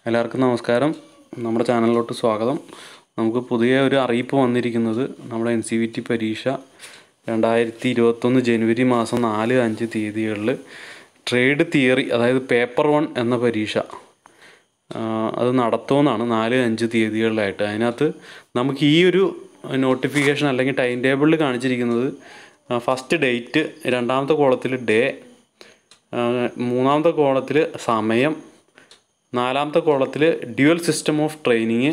എല്ലാവർക്കും നമസ്കാരം നമ്മുടെ ചാനലിലോട്ട് സ്വാഗതം നമുക്ക് പുതിയ ഒരു അറിയിപ്പ് വന്നിരിക്കുന്നത് നമ്മുടെ എൻ സി വി ടി പരീക്ഷ രണ്ടായിരത്തി ഇരുപത്തൊന്ന് ജനുവരി മാസം നാല് അഞ്ച് തീയതികളിൽ ട്രേഡ് തിയറി അതായത് പേപ്പർ വൺ എന്ന പരീക്ഷ ആ, അത് നടത്തുമെന്നാണ് നാല് അഞ്ച് തീയതികളിലായിട്ട് അതിനകത്ത് നമുക്ക് ഈ ഒരു നോട്ടിഫിക്കേഷൻ അല്ലെങ്കിൽ ടൈം ടേബിളിൽ കാണിച്ചിരിക്കുന്നത് ഫസ്റ്റ് ഡേറ്റ് രണ്ടാമത്തെ കോളത്തിൽ ഡേ മൂന്നാമത്തെ കോളത്തിൽ സമയം നാലാമത്തെ കോളത്തിൽ ഡ്യുവൽ സിസ്റ്റം ഓഫ് ട്രെയിനിങ്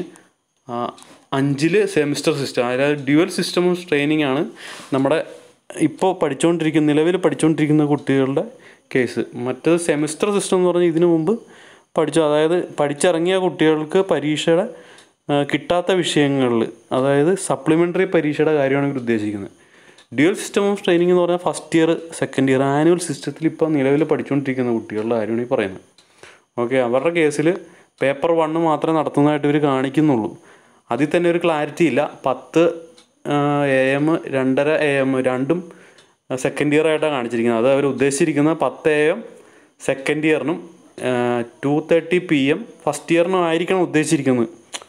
അഞ്ചിൽ സെമിസ്റ്റർ സിസ്റ്റം അതായത് ഡ്യുവൽ സിസ്റ്റം ഓഫ് ട്രെയിനിങ് ആണ് നമ്മുടെ ഇപ്പോൾ പഠിച്ചുകൊണ്ടിരിക്കുന്ന നിലവിൽ പഠിച്ചുകൊണ്ടിരിക്കുന്ന കുട്ടികളുടെ കേസ് മറ്റേത് സെമിസ്റ്റർ സിസ്റ്റം എന്ന് പറഞ്ഞാൽ ഇതിനു മുമ്പ് പഠിച്ചു അതായത് പഠിച്ചിറങ്ങിയ കുട്ടികൾക്ക് പരീക്ഷയുടെ ആ, കിട്ടാത്ത വിഷയങ്ങളിൽ അതായത് സപ്ലിമെൻ്ററി പരീക്ഷയുടെ കാര്യമാണ് ഇവർ ഉദ്ദേശിക്കുന്നത് ഡ്യുവൽ സിസ്റ്റം ഓഫ് ട്രെയിനിങ് എന്ന് പറഞ്ഞാൽ first year second year annual സിസ്റ്റത്തിൽ ഇപ്പോൾ നിലവിൽ പഠിച്ചുകൊണ്ടിരിക്കുന്ന കുട്ടികളുടെ കാര്യമാണ് ഈ പറയുന്നത് ഓക്കെ അവരുടെ കേസിൽ പേപ്പർ വണ്ണ് മാത്രമേ നടത്തുന്നതായിട്ട് ഇവർ കാണിക്കുന്നുള്ളൂ അതിൽ തന്നെ ഒരു ക്ലാരിറ്റി ഇല്ല പത്ത് എ എം രണ്ടര എ എം രണ്ടും സെക്കൻഡ് ഇയർ ആയിട്ടാണ് കാണിച്ചിരിക്കുന്നത് അത് അവർ ഉദ്ദേശിച്ചിരിക്കുന്നത് പത്ത് എ എം സെക്കൻഡ് ഇയറിനും two thirty P M first ഇയറിനും ആയിരിക്കണം ഉദ്ദേശിച്ചിരിക്കുന്നത്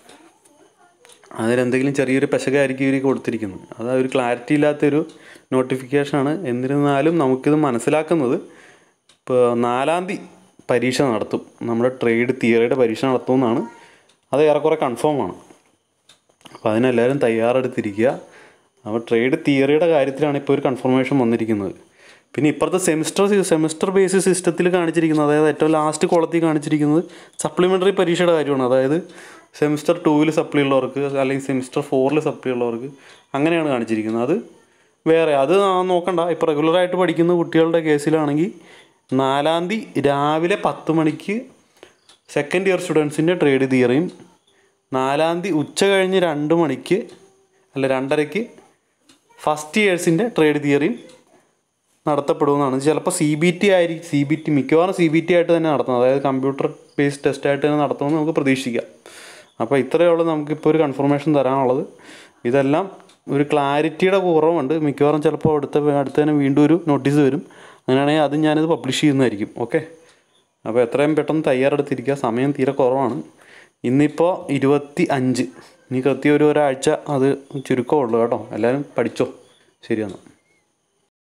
അതിലെന്തെങ്കിലും ചെറിയൊരു പെശകായിരിക്കും ഇവർ കൊടുത്തിരിക്കുന്നത് അത് ഒരു ക്ലാരിറ്റി ഇല്ലാത്തൊരു നോട്ടിഫിക്കേഷനാണ് എന്നിരുന്നാലും നമുക്കിത് മനസ്സിലാക്കുന്നത് ഇപ്പോൾ നാലാം തീയതി പരീക്ഷ നടത്തും നമ്മുടെ ട്രേഡ് തിയറിയുടെ പരീക്ഷ നടത്തുമെന്നാണ് അത് ഏറെക്കുറെ കൺഫേം ആണ് അപ്പോൾ അതിനെല്ലാവരും തയ്യാറെടുത്തിരിക്കുക അപ്പോൾ ട്രേഡ് തിയറിയുടെ കാര്യത്തിലാണ് ഇപ്പോൾ ഒരു കൺഫർമേഷൻ വന്നിരിക്കുന്നത് പിന്നെ ഇപ്പുറത്തെ സെമിസ്റ്റർ സെമിസ്റ്റർ ബേസിസ് സിസ്റ്റത്തിൽ കാണിച്ചിരിക്കുന്നത് അതായത് ഏറ്റവും ലാസ്റ്റ് കോളത്തിൽ കാണിച്ചിരിക്കുന്നത് സപ്ലിമെൻ്ററി പരീക്ഷയുടെ കാര്യമാണ് അതായത് സെമിസ്റ്റർ ടൂവിൽ സപ്ലി ഉള്ളവർക്ക് അല്ലെങ്കിൽ സെമിസ്റ്റർ ഫോറിൽ സപ്ലി ഉള്ളവർക്ക് അങ്ങനെയാണ് കാണിച്ചിരിക്കുന്നത് അത് വേറെ അത് ആ നോക്കണ്ട ഇപ്പോൾ റെഗുലറായിട്ട് പഠിക്കുന്ന കുട്ടികളുടെ കേസിലാണെങ്കിൽ നാലാം തീയതി രാവിലെ പത്ത് മണിക്ക് സെക്കൻഡ് ഇയർ സ്റ്റുഡൻസിൻ്റെ ട്രേഡ് തിയറിയും നാലാം തീയതി ഉച്ച കഴിഞ്ഞ് രണ്ട് മണിക്ക് അല്ല രണ്ടരയ്ക്ക് ഫസ്റ്റ് ഇയേഴ്സിൻ്റെ ട്രേഡ് തിയറിയും നടത്തപ്പെടുമെന്നാണ് ചിലപ്പോൾ സി ബി ടി ആയിരിക്കും സി ബി ടി മിക്കവാറും സി ബി ടി ആയിട്ട് തന്നെ നടത്തുന്നത് അതായത് കമ്പ്യൂട്ടർ ബേസ്ഡ് ടെസ്റ്റ് ആയിട്ട് തന്നെ നടത്തുമെന്ന് നമുക്ക് പ്രതീക്ഷിക്കാം അപ്പോൾ ഇത്രയേ ഉള്ളൂ നമുക്കിപ്പോൾ ഒരു കൺഫർമേഷൻ തരാനുള്ളത് ഇതെല്ലാം ഒരു ക്ലാരിറ്റിയുടെ കുറവുണ്ട് മിക്കവാറും ചിലപ്പോൾ അടുത്ത അടുത്ത് തന്നെ വീണ്ടും ഒരു നോട്ടീസ് വരും അങ്ങനെയാണെങ്കിൽ അത് ഞാനിത് പബ്ലിഷ് ചെയ്യുന്നതായിരിക്കും ഓക്കെ അപ്പോൾ എത്രയും പെട്ടെന്ന് തയ്യാറെടുത്തിരിക്കുക സമയം തീരെ കുറവാണ് ഇന്നിപ്പോൾ ഇരുപത്തി അഞ്ച് ഇനി കൃത്യം ഒരു ഒരാഴ്ച അത് ചുരുക്കമുള്ളൂ കേട്ടോ എല്ലാവരും പഠിച്ചോ ശരിയെന്നാൽ